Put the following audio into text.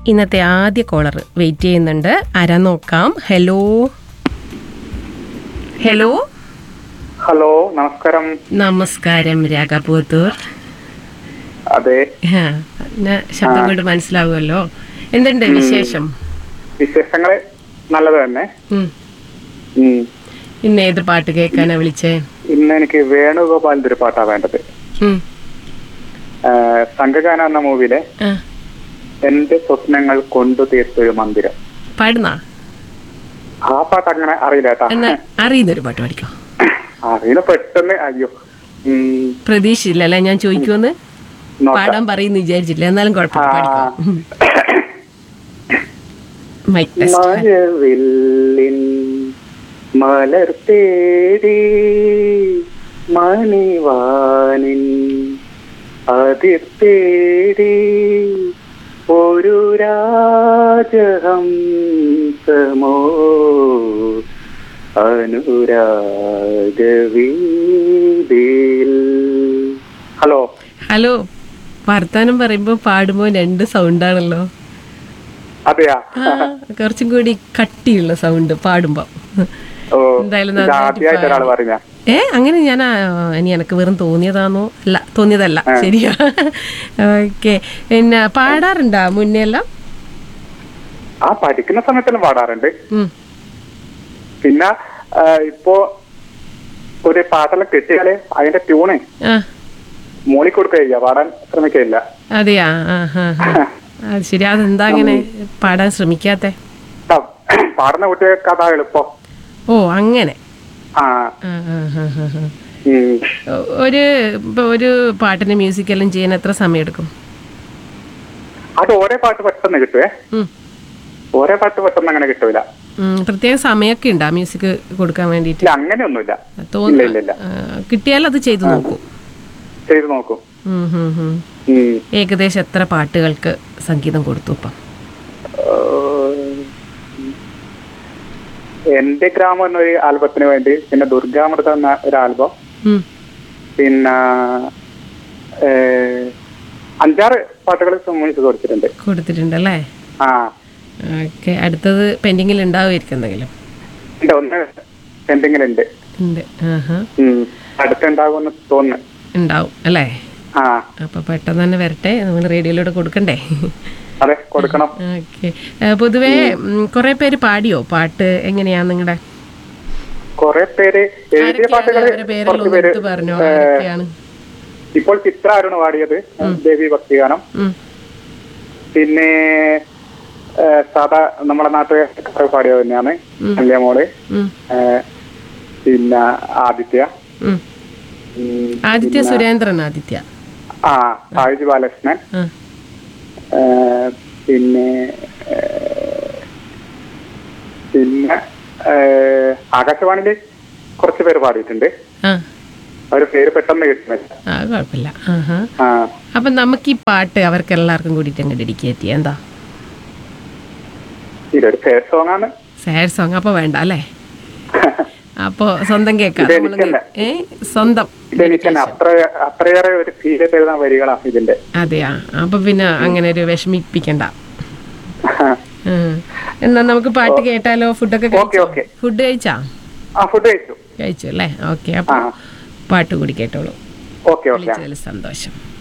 ഇന്നത്തെ ആദ്യ collar wait ചെയ്യുന്നുണ്ട് ആരാ നോക്കാം ഹലോ ഹലോ ഹലോ നമസ്കാരം നമസ്കാരം രാഗപൂത്തൂർ അതെ ആ, എന്നെ ശബ്ദം കൊണ്ട് മനസ്സിലാവുമല്ലോ എന്തുണ്ട് വിശേഷം വിശേഷങ്ങള് നല്ലത് തന്നെ ഉം. ഉം. ഇന്ന് ഏത് പാട്ട് കേൾക്കാനാ വിളിച്ചേ ഇന്ന് എനിക്ക് വേണുഗോപാലിന്റെ ഒരു പാട്ടാ വേണ്ടത് ഉം. ആ, സംഘഗാന എന്ന മൂവിയിലെ ആ, എന്റെ സ്വപ്നങ്ങൾ കൊണ്ടു തീർത്തൊരു മന്ദിരം പാടുന്നാ ആ പാട്ട് അങ്ങനെ അറിയില്ല കേട്ടാ എന്നാ അറിയുന്നൊരു പാട്ട് പാടിക്കോ അറിയില്ല പെട്ടെന്ന് അയ്യോ ഉം. പ്രതീക്ഷയില്ലല്ലേ ഞാൻ ചോദിക്കുമെന്ന് നോക്കാം. പാടാൻ പറയുന്നു വിചാരിച്ചില്ല എന്നാലും കുഴപ്പമില്ല ആ. പാടിക്കോ ഉം. മൈക്ക് ടെസ്റ്റ് മഴവില്ലിൻ മലർ തേടി മണിവാനിൻ അതിർ തേടി ഒരു രാജഹംസമോ അനുരാഗവീതിയിൽ ഹലോ ഹലോ വർത്താനം പറയുമ്പോ പാടുമ്പോ രണ്ട് സൗണ്ടാണല്ലോ അതെയാ ആ, കുറച്ചും കൂടി കട്ടിയുള്ള സൗണ്ട് പാടുമ്പോ ഓ എന്തായാലും ഇത് നന്നായിട്ട് ആദ്യമായിട്ട് ഒരാൾ പറഞ്ഞ ഏ അങ്ങനെ ഞാൻ ആ, ഇനി എനക്ക് വെറും തോന്നിയതാണോ അല്ല തോന്നിയതല്ല ശരിയാ ഓക്കെ പിന്നെ പാടാറുണ്ടാ മുന്നേ എല്ലാം ആ പഠിക്കുന്ന സമയത്തെല്ലാം പാടാറുണ്ട് ഉം. പിന്നെ ആ, ഇപ്പോ ഒരു പാട്ടെല്ലാം കിട്ടിയാല് അതിന്റെ ട്യൂണ് ആ മൂളി കൊടുക്കുകയില്ല പാടാൻ ശ്രമിക്കുകയില്ല അതെയാ ആ ഹാ ഹാ അത് ശരി അതെന്താ അങ്ങനെ പാടാൻ ശ്രമിക്കാത്തെ ആ, പാടുന്ന കുട്ടികൾക്ക് അതാ എളുപ്പം ഓ അങ്ങനെ ആ ആ, ആ, ആ, ആ, ആ. ഉം. ഒ- ഒരു ഇപ്പൊ ഒരു പാട്ടിന് മ്യൂസിക് എല്ലാം ചെയ്യാൻ എത്ര സമയം എടുക്കും അത് ഓരോ പാട്ട് പെട്ടെന്ന് കിട്ടുവേ ഉം. ഓരോ പാട്ട് പെട്ടെന്ന് അങ്ങനെ കിട്ടൂല ഉം, പ്രത്യേക സമയമൊക്കെ ഉണ്ടോ മ്യൂസിക് കൊടുക്കാൻ വേണ്ടിയിട്ട് ഇല്ല അങ്ങനെയൊന്നുമില്ല ഇല്ല തോന്നുന്നു ഇല്ല ഇല്ല കിട്ടിയാൽ അത് ചെയ്തു നോക്കൂ ചെയ്ത് നോക്കും ഉം, ഉം, ഉം. ഉം. ഏകദേശം എത്ര പാട്ടുകൾക്ക് സംഗീതം കൊടുത്തു ഇപ്പം ഏഹ്, എന്റെ ഗ്രാമം എന്നൊരു ആൽബത്തിന് വേണ്ടി പിന്നെ ദുർഗാമൃതം എന്ന ഒരു ആൽബം ഉം. പിന്നെ ഏഹ്, അഞ്ചാറ് പാട്ടുകൾ സമ്മതിച്ച് കൊടുത്തിട്ടുണ്ട് കൊടുത്തിട്ടുണ്ടല്ലേ ആ ഓക്കെ അടുത്തത് പെൻഡിങ്ങിൽ ഉണ്ടാവുമായിരിക്കും എന്തെങ്കിലും ഉണ്ട് ഒന്ന് പെൻഡിങ്ങിലുണ്ട് ഉണ്ട് ആഹാ ഉം. അടുത്തുണ്ടാകുമെന്ന് തോന്നുന്നു ഉണ്ടാവും അല്ലേ ആ അപ്പൊ പെട്ടെന്ന് തന്നെ വരട്ടെ നമ്മൾ റേഡിയോയിലൂടെ കൊടുക്കണ്ടേ അതെ കൊടുക്കണം ഓക്കെ പൊതുവേ കുറെ പേര് പാടിയോ പാട്ട് എങ്ങനെയാ നിങ്ങളുടെ കുറെ പേര് എഴുതിയ പാട്ടുകൾ അവരുടെ പേരെല്ലാം കുറച്ച് ഒന്ന് പേര് എടുത്ത് പറഞ്ഞോ ആരൊക്കെയാണ് ഇപ്പോൾ ചിത്ര അരുണ് പാടിയത് ദേവി ഭക്തിഗാനം ഉം. പിന്നെ ഏഹ്, സാധാ നമ്മുടെ നാട്ടുകാർ പാടിയത് തന്നെയാണ് കല്യാമോള് ഉം. ഏഹ്, പിന്നെ ആദിത്യ ഉം. ഉം, ആദിത്യ സുരേന്ദ്രൻ ആദിത്യ ആ സായുജ് ബാലകൃഷ്ണൻ ആ ഏഹ്, പിന്നെ ഏഹ്, പിന്നെ ഏഹ്, ആകാശവാണിയില് കുറച്ച് പേര് പാടിയിട്ടുണ്ട് ആ അവര് പേര് പെട്ടെന്ന് കിട്ടുന്നില്ല ആ കുഴപ്പമില്ല ആഹാ ആ അപ്പൊ നമുക്ക് ഈ പാട്ട് അവർക്ക് എല്ലാവർക്കും കൂടിയിട്ട് അങ്ങ് ഡെഡിക്കേറ്റ് ചെയ്യാം എന്താ ഇതൊരു ഫേസ് സോങ് ആണ് സാഡ് സോങ് അപ്പൊ വേണ്ട അല്ലേ അപ്പൊ സ്വന്തം കേൾക്കാം ഇത് നമ്മള് എനിക്കല്ല. ഏ സ്വന്തം ഇതെനിക്ക് തന്നെ അത്ര അത്രയേറെ ഒരു ഫീൽ തരുന്ന വരികളാണ് ഇതിന്റെ അതെയാ അപ്പൊ പിന്നെ അങ്ങനെ ഒരു വിഷമിപ്പിക്കണ്ട ഉം. എന്നാ നമുക്ക് പാട്ട് കേട്ടാലോ ഫുഡൊക്കെ ഓക്കെ കഴിച്ചോ ഓക്കെ ഫുഡ് കഴിച്ചാ ആ ഫുഡ് കഴിച്ചു കഴിച്ചു അല്ലേ ഓക്കെ അപ്പൊ ആ പാട്ട് കൂടി കേട്ടോളൂ ഓക്കെ ഓക്കെ വിളിച്ചതിൽ സന്തോഷം